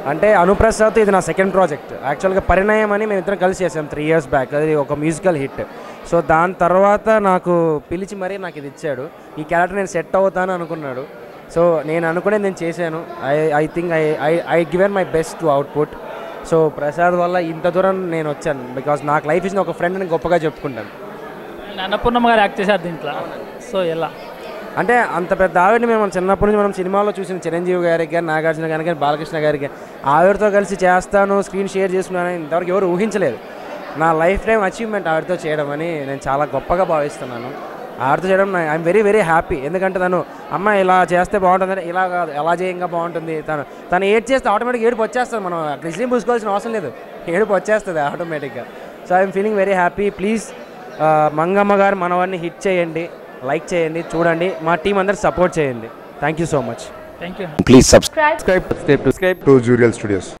అంటే అనుప్రసాద్ ఇది నా సెకండ్ ప్రాజెక్ట్ యాక్చువల్గా పరిణయం అని మేము ఇద్దరం కలిసి చేసాం త్రీ ఇయర్స్ బ్యాక్ అది ఒక మ్యూజికల్ హిట్ సో దాని తర్వాత నాకు పిలిచి మరీ నాకు ఇది ఇచ్చాడు ఈ క్యారెక్టర్ నేను సెట్ అవుతాను అనుకున్నాడు సో నేను అనుకునే నేను చేశాను I I think I I I given my best to output so Prasad వల్ల ఇంత దూరం నేను వచ్చాను బికాస్ నాకు లైఫ్ ఇచ్చిన ఒక ఫ్రెండ్ అని గొప్పగా చెప్పుకుంటాను అండ్ అన్నపూర్ణమ్మ గారు యాక్ట్ చేశారు దీంట్లో సో ఎలా అంటే అంత పెద్ద ఆవిడని మేము చిన్నప్పటి నుంచి మనం సినిమాలో చూసిన చిరంజీవి గారికి కానీ నాగార్జున గారికి కానీ బాలకృష్ణ గారికి ఆవిడతో కలిసి చేస్తాను స్క్రీన్ షేర్ చేసుకున్నాను ఇంతవరకు ఎవరు ఊహించలేదు నా లైఫ్ టైం అచీవ్మెంట్ ఆవిడతో చేయడం అని నేను చాలా గొప్పగా భావిస్తున్నాను ఆవిడతో చేయడం ఐఎమ్ వెరీ వెరీ హ్యాపీ ఎందుకంటే తను అమ్మ ఇలా చేస్తే బాగుంటుంది ఇలా కాదు ఎలా చేయంగా బాగుంటుంది తను తను ఏడ్ చేస్తే ఆటోమేటిక్గా ఏడుపు వచ్చేస్తుంది మనం క్రిస్లీం పూసుకోవాల్సిన అవసరం లేదు ఏడుపు వచ్చేస్తుంది ఆటోమేటిక్గా so I'm feeling very happy please Mangamma garu మనవాడిని హిట్ చేయండి లైక్ చేయండి చూడండి మా టీం అందరు సపోర్ట్ చేయండి thank you so much thank you Please subscribe. subscribe Subscribe to to Jurial Studios.